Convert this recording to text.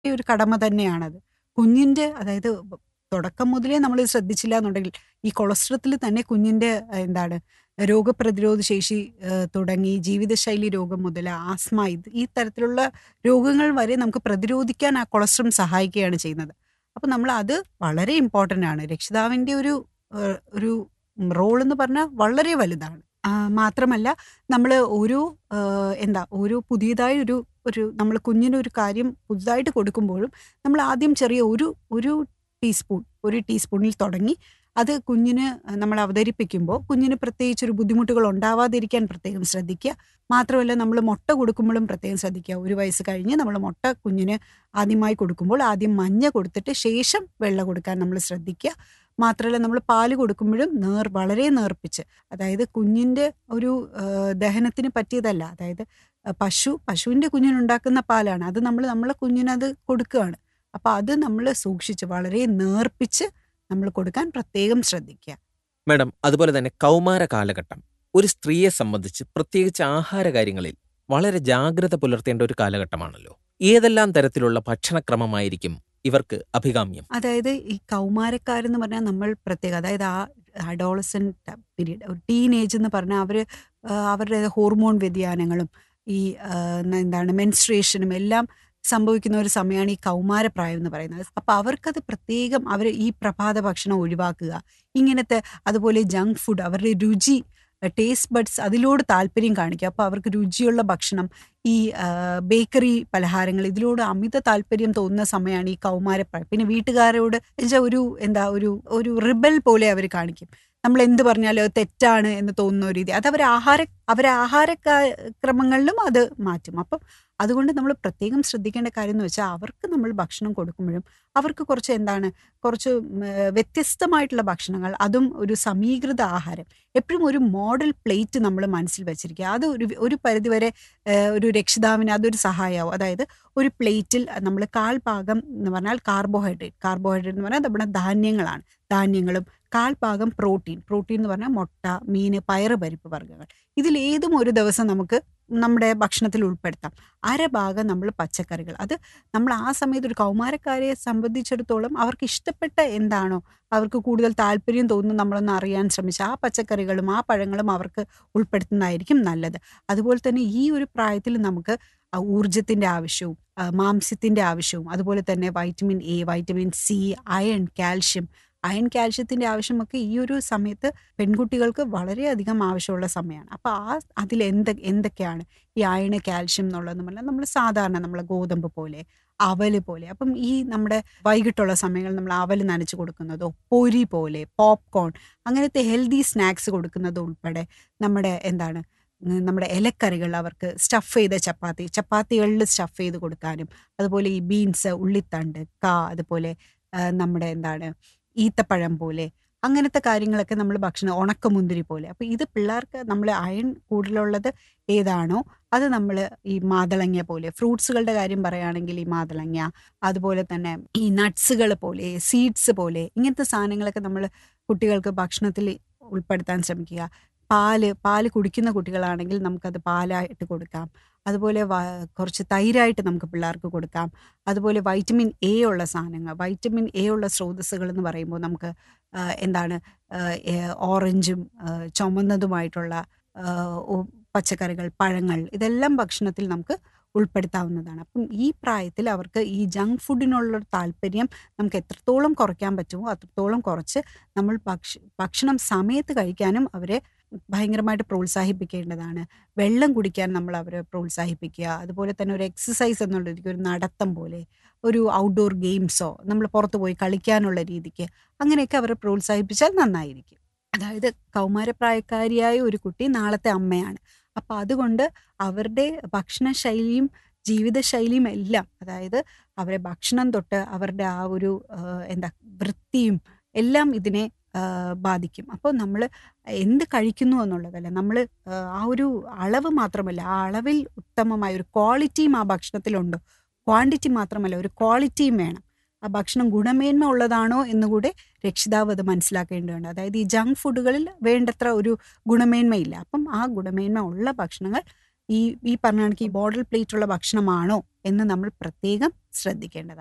ഒരു കടമ തന്നെയാണത്. കുഞ്ഞിന്റെ അതായത് തുടക്കം മുതലേ നമ്മൾ ശ്രദ്ധിച്ചില്ല എന്നുണ്ടെങ്കിൽ ഈ കൊളസ്ട്രത്തിൽ തന്നെ കുഞ്ഞിന്റെ എന്താണ് രോഗപ്രതിരോധ ശേഷി ഏഹ്, തുടങ്ങി ജീവിതശൈലി രോഗം മുതൽ ആസ്മ ഇത് ഈ തരത്തിലുള്ള രോഗങ്ങൾ വരെ നമുക്ക് പ്രതിരോധിക്കാൻ ആ കൊളസ്ട്രം സഹായിക്കുകയാണ് ചെയ്യുന്നത്. അപ്പൊ നമ്മൾ അത് വളരെ ഇമ്പോർട്ടന്റ് ആണ്. രക്ഷിതാവിന്റെ ഒരു ഏഹ്, ഒരു റോൾ എന്ന് പറഞ്ഞാൽ വളരെ വലുതാണ്. ആ, മാത്രമല്ല നമ്മൾ ഓരോ ഏഹ്, എന്താ ഓരോ പുതിയതായി ഒരു ഒരു നമ്മൾ കുഞ്ഞിന് ഒരു കാര്യം പുതുതായിട്ട് കൊടുക്കുമ്പോഴും നമ്മൾ ആദ്യം ചെറിയ ഒരു ഒരു ടീസ്പൂൺ ഒരു ടീസ്പൂണിൽ തുടങ്ങി അത് കുഞ്ഞിന് നമ്മൾ അവതരിപ്പിക്കുമ്പോൾ കുഞ്ഞിന് പ്രത്യേകിച്ച് ഒരു ബുദ്ധിമുട്ടുകൾ ഉണ്ടാവാതിരിക്കാൻ പ്രത്യേകം ശ്രദ്ധിക്കുക. മാത്രമല്ല നമ്മൾ മുട്ട കൊടുക്കുമ്പോഴും പ്രത്യേകം ശ്രദ്ധിക്കുക. ഒരു വയസ്സ് കഴിഞ്ഞ് നമ്മൾ മുട്ട കുഞ്ഞിന് ആദ്യമായി കൊടുക്കുമ്പോൾ ആദ്യം മഞ്ഞ കൊടുത്തിട്ട് ശേഷം വെള്ള കൊടുക്കാൻ നമ്മൾ ശ്രദ്ധിക്കുക. മാത്രമല്ല നമ്മൾ പാല് കൊടുക്കുമ്പോഴും നേർ വളരെ നേർപ്പിച്ച് അതായത് കുഞ്ഞിന്റെ ഒരു ഏഹ്, ദഹനത്തിന് പറ്റിയതല്ല. അതായത് അഹ് പശു പശുവിന്റെ കുഞ്ഞിനുണ്ടാക്കുന്ന പാലാണ്. അത് നമ്മൾ നമ്മളെ കുഞ്ഞിനത് കൊടുക്കുകയാണ്. അപ്പൊ അത് നമ്മൾ സൂക്ഷിച്ച് വളരെ നേർപ്പിച്ച് നമ്മൾ കൊടുക്കാൻ പ്രത്യേകം ശ്രദ്ധിക്കുക. മാഡം അതുപോലെ തന്നെ കൗമാര കാലഘട്ടം ഒരു സ്ത്രീയെ സംബന്ധിച്ച് പ്രത്യേകിച്ച് ആഹാര കാര്യങ്ങളിൽ വളരെ ജാഗ്രത പുലർത്തേണ്ട ഒരു കാലഘട്ടമാണല്ലോ. ഏതെല്ലാം തരത്തിലുള്ള ഭക്ഷണക്രമമായിരിക്കും ഇവർക്ക് അഭികാമ്യം? അതായത് ഈ കൗമാരക്കാരെന്ന് പറഞ്ഞാൽ നമ്മൾ പ്രത്യേകം അതായത് ആ അഡോളസെന്റ് പീരീഡ് ഒരു ടീനേജ് എന്ന് പറഞ്ഞാൽ അവര് ഏഹ്, അവരുടെ ഹോർമോൺ വ്യതിയാനങ്ങളും ഈ ഏഹ്, എന്താണ് മെൻസ്ട്രേഷനും എല്ലാം സംഭവിക്കുന്ന ഒരു സമയമാണ് ഈ കൗമാരപ്രായം എന്ന് പറയുന്നത്. അപ്പൊ അവർക്കത് പ്രത്യേകം അവർ ഈ പ്രഭാത ഭക്ഷണം ഒഴിവാക്കുക. ഇങ്ങനത്തെ അതുപോലെ ജങ്ക് ഫുഡ് അവരുടെ രുചി ടേസ്റ്റ് ബഡ്സ് അതിലോട് താല്പര്യം കാണിക്കുക. അപ്പൊ അവർക്ക് രുചിയുള്ള ഭക്ഷണം ഈ ആഹ്, ബേക്കറി പലഹാരങ്ങൾ ഇതിലോട് അമിത താല്പര്യം തോന്നുന്ന സമയമാണ് ഈ കൗമാരപ്രായം. പിന്നെ വീട്ടുകാരോട് എന്നുവെച്ചാൽ ഒരു എന്താ ഒരു ഒരു റിബൽ പോലെ അവർ കാണിക്കും. നമ്മൾ എന്ത് പറഞ്ഞാലും അത് തെറ്റാണ് എന്ന് തോന്നുന്ന ഒരു രീതി. അത് അവർ ആഹാര അവരെ ആഹാര ക- ക്രമങ്ങളിലും അത് മാറ്റും. അപ്പം അതുകൊണ്ട് നമ്മൾ പ്രത്യേകം ശ്രദ്ധിക്കേണ്ട കാര്യം എന്ന് വെച്ചാൽ അവർക്ക് നമ്മൾ ഭക്ഷണം കൊടുക്കുമ്പോഴും അവർക്ക് കുറച്ച് എന്താണ് കുറച്ച് ഉം, ഏഹ്, വ്യത്യസ്തമായിട്ടുള്ള ഭക്ഷണങ്ങൾ അതും ഒരു സമീകൃത ആഹാരം എപ്പോഴും ഒരു മോഡൽ പ്ലേറ്റ് നമ്മൾ മനസ്സിൽ വെച്ചിരിക്കുക. അത് ഒരു ഒരു പരിധിവരെ ഏഹ്, ഒരു രക്ഷിതാവിന് അതൊരു സഹായമാവും. അതായത് ഒരു പ്ലേറ്റിൽ നമ്മൾ കാൽ ഭാഗം എന്ന് പറഞ്ഞാൽ കാർബോഹൈഡ്രേറ്റ് കാർബോഹൈഡ്രേറ്റ് എന്ന് പറഞ്ഞാൽ നമ്മുടെ ധാന്യങ്ങളാണ്. ധാന്യങ്ങളും കാൽ ഭാഗം പ്രോട്ടീൻ പ്രോട്ടീൻ എന്ന് പറഞ്ഞാൽ മുട്ട, മീന്, പയറ് പരിപ്പ് വർഗ്ഗങ്ങൾ. ഇതിലേതും ഒരു ദിവസം നമുക്ക് നമ്മുടെ ഭക്ഷണത്തിൽ ഉൾപ്പെടുത്താം. അര ഭാഗം നമ്മൾ പച്ചക്കറികൾ. അത് നമ്മൾ ആ സമയത്ത് ഒരു കൗമാരക്കാരെ സംബന്ധിച്ചിടത്തോളം അവർക്ക് ഇഷ്ടപ്പെട്ട എന്താണോ അവർക്ക് കൂടുതൽ താല്പര്യം തോന്നുന്നു നമ്മളൊന്ന് അറിയാൻ ശ്രമിച്ചാൽ ആ പച്ചക്കറികളും ആ പഴങ്ങളും അവർക്ക് ഉൾപ്പെടുത്തുന്നതായിരിക്കും നല്ലത്. അതുപോലെ തന്നെ ഈ ഒരു പ്രായത്തിൽ നമുക്ക് ആ ഊർജ്ജത്തിന്റെ ആവശ്യവും ആ, മാംസ്യത്തിന്റെ ആവശ്യവും അതുപോലെ തന്നെ vitamin A, vitamin C, iron, calcium iron കാൽഷ്യത്തിന്റെ ആവശ്യമൊക്കെ ഈ ഒരു സമയത്ത് പെൺകുട്ടികൾക്ക് വളരെയധികം ആവശ്യമുള്ള സമയമാണ്. അപ്പൊ ആ അതിൽ എന്ത് എന്തൊക്കെയാണ് ഈ അയണ്, കാൽഷ്യം എന്നുള്ളതെന്ന് പറഞ്ഞാൽ നമ്മൾ സാധാരണ നമ്മളെ ഗോതമ്പ് പോലെ അവല് പോലെ അപ്പം ഈ നമ്മുടെ വൈകിട്ടുള്ള സമയങ്ങളിൽ നമ്മൾ അവല് നനച്ച് കൊടുക്കുന്നതോ പൊരി പോലെ പോപ്കോൺ അങ്ങനത്തെ ഹെൽത്തി സ്നാക്സ് കൊടുക്കുന്നത് ഉൾപ്പെടെ നമ്മുടെ എന്താണ് ഉം, നമ്മുടെ ഇലക്കറികൾ അവർക്ക് സ്റ്റഫ് ചെയ്ത ചപ്പാത്തി ചപ്പാത്തികളിൽ സ്റ്റഫ് ചെയ്ത് കൊടുക്കാനും അതുപോലെ ഈ ബീൻസ് ഉള്ളിത്തണ്ട് കാ അതുപോലെ ആ, നമ്മുടെ എന്താണ് ഈത്തപ്പഴം പോലെ അങ്ങനത്തെ കാര്യങ്ങളൊക്കെ നമ്മൾ ഭക്ഷണം ഉണക്കമുന്തിരി പോലെ അപ്പൊ ഇത് പിള്ളേർക്ക് നമ്മൾ അയൺ കൂടുതലുള്ളത് ഏതാണോ അത് നമ്മൾ ഈ മാതളങ്ങ പോലെ ഫ്രൂട്ട്സുകളുടെ കാര്യം പറയുകയാണെങ്കിൽ ഈ മാതളങ്ങ അതുപോലെ തന്നെ ഈ നട്ട്സുകൾ പോലെ സീഡ്സ് പോലെ ഇങ്ങനത്തെ സാധനങ്ങളൊക്കെ നമ്മൾ കുട്ടികൾക്ക് ഭക്ഷണത്തിൽ ഉൾപ്പെടുത്താൻ ശ്രമിക്കുക പാല് പാല് കുടിക്കുന്ന കുട്ടികളാണെങ്കിൽ നമുക്കത് പാലായിട്ട് കൊടുക്കാം അതുപോലെ വ- കുറച്ച് തൈരായിട്ട് നമുക്ക് പിള്ളേർക്ക് കൊടുക്കാം അതുപോലെ വൈറ്റമിൻ എ ഉള്ള സാധനങ്ങൾ വൈറ്റമിൻ എ ഉള്ള സ്രോതസ്സുകൾ എന്ന് പറയുമ്പോൾ നമുക്ക് ആ, എന്താണ് ആ, ഏ, ഓറഞ്ചും ആ, ചുമന്നതുമായിട്ടുള്ള ആ, ഓ- പച്ചക്കറികൾ പഴങ്ങൾ ഇതെല്ലാം ഭക്ഷണത്തിൽ നമുക്ക് ഉൾപ്പെടുത്താവുന്നതാണ് അപ്പം ഈ പ്രായത്തിൽ അവർക്ക് ഈ ജങ്ക് ഫുഡിനുള്ള താല്പര്യം നമുക്ക് എത്രത്തോളം കുറയ്ക്കാൻ പറ്റുമോ അത്രത്തോളം കുറച്ച് നമ്മൾ ഭക്ഷ ഭക്ഷണം സമയത്ത് കഴിക്കാനും അവരെ ഭയങ്കരമായിട്ട് പ്രോത്സാഹിപ്പിക്കേണ്ടതാണ് വെള്ളം കുടിക്കാൻ നമ്മൾ അവരെ പ്രോത്സാഹിപ്പിക്കുക അതുപോലെ തന്നെ ഒരു എക്സസൈസ് എന്നുള്ള രീതിക്ക് ഒരു നടത്തം പോലെ ഒരു ഔട്ട്ഡോർ ഗെയിംസോ നമ്മൾ പുറത്ത് പോയി കളിക്കാനുള്ള രീതിക്ക് അങ്ങനെയൊക്കെ അവരെ പ്രോത്സാഹിപ്പിച്ചാൽ നന്നായിരിക്കും അതായത് കൗമാരപ്രായക്കാരിയായ ഒരു കുട്ടി നാളത്തെ അമ്മയാണ് അപ്പം അതുകൊണ്ട് അവരുടെ ഭക്ഷണശൈലിയും ജീവിതശൈലിയും എല്ലാം അതായത് അവരെ ഭക്ഷണം തൊട്ട് അവരുടെ ആ ഒരു ആ, എന്താ വൃത്തിയും എല്ലാം ഇതിനെ ആ, ബാധിക്കും അപ്പോൾ നമ്മൾ എന്ത് കഴിക്കുന്നു എന്നുള്ളതല്ല നമ്മൾ ആ ഒരു അളവ് മാത്രമല്ല ആ അളവിൽ ഉത്തമമായ ഒരു ക്വാളിറ്റിയും ആ ഭക്ഷണത്തിലുണ്ടോ ക്വാണ്ടിറ്റി മാത്രമല്ല ഒരു ക്വാളിറ്റിയും വേണം ആ ഭക്ഷണം ഗുണമേന്മ ഉള്ളതാണോ എന്നുകൂടെ രക്ഷിതാവ് അത് മനസ്സിലാക്കേണ്ടതുണ്ട് അതായത് ഈ ജങ്ക് ഫുഡുകളിൽ വേണ്ടത്ര ഒരു ഗുണമേന്മയില്ല അപ്പം ആ ഗുണമേന്മ ഉള്ള ഭക്ഷണങ്ങൾ ഈ ഈ പറഞ്ഞ കണക്ക് ഈ ബോർഡർ പ്ലേറ്റ് ഉള്ള ഭക്ഷണമാണോ എന്ന് നമ്മൾ പ്രത്യേകം ശ്രദ്ധിക്കേണ്ടതാണ്